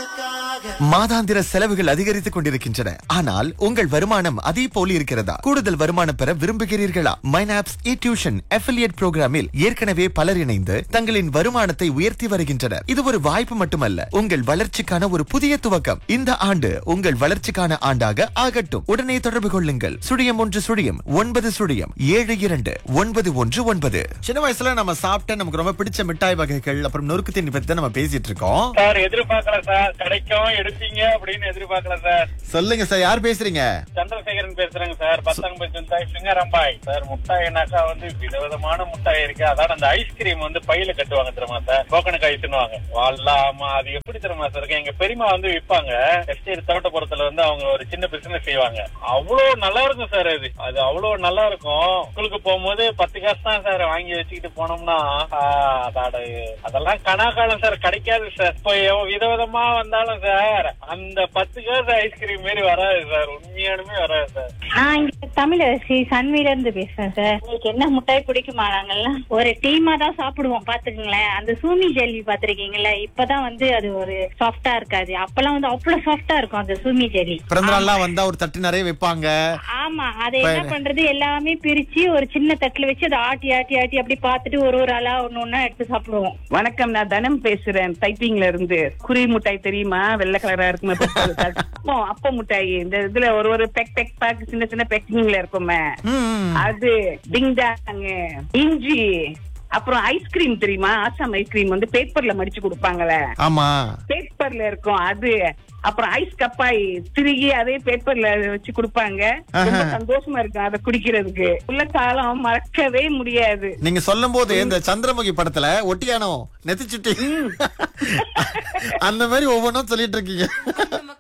மாதாந்திர செலவுகள் அதிகரித்துக் கொண்டிருக்கின்றன ஆனால் உங்கள் வருமானம் அதே போல இருக்கிறதா கூடுதல் வருமானம் பெற விரும்புகிறீர்களா மைனாப்ஸ் இ டியூஷன் அஃபிலியேட் புரோகிராமில் ஏற்கனவே பலர் இணைந்து தங்களின் வருமானத்தை உயர்த்தி வருகின்றனர் இது ஒரு வாய்ப்பு மட்டுமல்ல உங்கள் வளர்ச்சிக்கான ஒரு புதிய துவக்கம் இந்த ஆண்டு உங்கள் வளர்ச்சிக்கான ஆண்டாக ஆகட்டும் உடனே தொடர்பு கொள்ளுங்கள் சுழியம் ஒன்று சுழியம் ஒன்பது சுழியம் ஏழு இரண்டு ஒன்பது ஒன்று ஒன்பது சின்ன வயசுல நம்ம சாப்பிட்ட நமக்கு ரொம்ப பிடிச்ச மிட்டாய் வகைகள் அப்புறம் நொறுக்கு தண்ணி பத்தி தான் நம்ம பேசிட்டு இருக்கோம் சார் எதிர்பார்க்கல சார் கிடைக்கும் எடுப்பீங்க அப்படின்னு எதிர்பார்க்கல சார் சொல்லுங்க சார் யார் பேசுறீங்க சந்திரசேகரன் பேசுறேங்க சார் பத்தாங்க தாய் சிங்கரம்பாய் சார் முட்டாய்னாக்கா வந்து விதவிதமான முட்டாய் இருக்கு அதான் அந்த ஐஸ்கிரீம் வந்து பையில கட்டுவாங்க தெரியுமா சார் கோகனக் ஐஸ்னுவாங்க வாழாமா அது எப்படி தெரியுமா சார் இருக்கு எங்க பெரியமா வந்து விற்பாங்க எஸ்டேட் தோட்டப்புறத்துல வந்து அவங்க ஒரு சின்ன பிசினஸ் செய்வாங்க அவ்வளவு நல்லா இருக்கும் சார் அது அது அவ்வளவு நல்லா இருக்கும் ஸ்கூலுக்கு போகும்போது பத்து காசு தான் சார் வாங்கி வச்சுக்கிட்டு போனோம்னா ஆ, அதாட அதெல்லாம் கனாக்காலம் சார் கிடைக்காது சார் இப்போ எவ- விதவிதமா வந்தாலும் சார் அந்த பத்து காசு ஐஸ்கிரீம் மாரி வராது சார் உண்மையானுமே வராது சார் நான் இங்க தமிழரசி சன்வில இருந்து பேசுறேன் சார் உங்களுக்கு என்ன முட்டாய் பிடிக்குமா நாங்கெல்லாம் ஒரு டீமா தான் சாப்பிடுவோம் பாத்துக்கங்களேன் அந்த சூமி ஜெல்லி பாத்திருக்கீங்கல்ல இப்பதான் வந்து அது ஒரு சாஃப்டா இருக்காது அப்பெல்லாம் வந்து அவ்வளவு சாஃப்டா இருக்கும் அந்த சூமி ஜெல்லி பிறந்த நாள்லாம் வந்தா ஒரு தட்டு நிறைய வைப்பாங்க ஆமா அதை என்ன பண்றது எல்லாமே பிரிச்சு ஒரு சின்ன தட்டுல வச்சு அதை ஆட்டி ஆட்டி ஆட்டி அப்படி பாத்துட்டு ஒரு ஒரு ஆளா ஒண்ணு ஒண்ணா எடுத்து சாப்பிடுவோம் வணக்கம் நான் தனம் பேசுறேன் டைப்பிங்ல இருந்து குருவி முட்டாய் தெரியுமா வெள்ளை கலரா இருக்குமே அப்போ அப்போ முட்டாய் இந்த இதுல ஒரு ஒரு பெக் பெக் பேக் சின்ன சின்ன பேக்கிங்ல இருக்குமே ம். அது டிங்டாங் இஞ்சி அப்புறம் ஐஸ்கிரீம் தெரியுமா ஆசாம் ஐஸ்கிரீம் வந்து பேப்பர்ல மடிச்சு கொடுப்பாங்களே ஆமா பேப்பர்ல இருக்கும் அது அப்புறம் ஐஸ் கப்பாய் திருகி அதே பேப்பர்ல வச்சு கொடுப்பாங்க ரொம்ப ஆஹா. சந்தோஷமா இருக்கும் அதை குடிக்கிறதுக்கு உள்ள காலம் மறக்கவே முடியாது நீங்க சொல்லும் போது இந்த சந்திரமுகி படத்துல ஒட்டியானோ நெத்திச்சுட்டி அந்த மாதிரி ஒவ்வொன்றும் சொல்லிட்டு இருக்கீங்க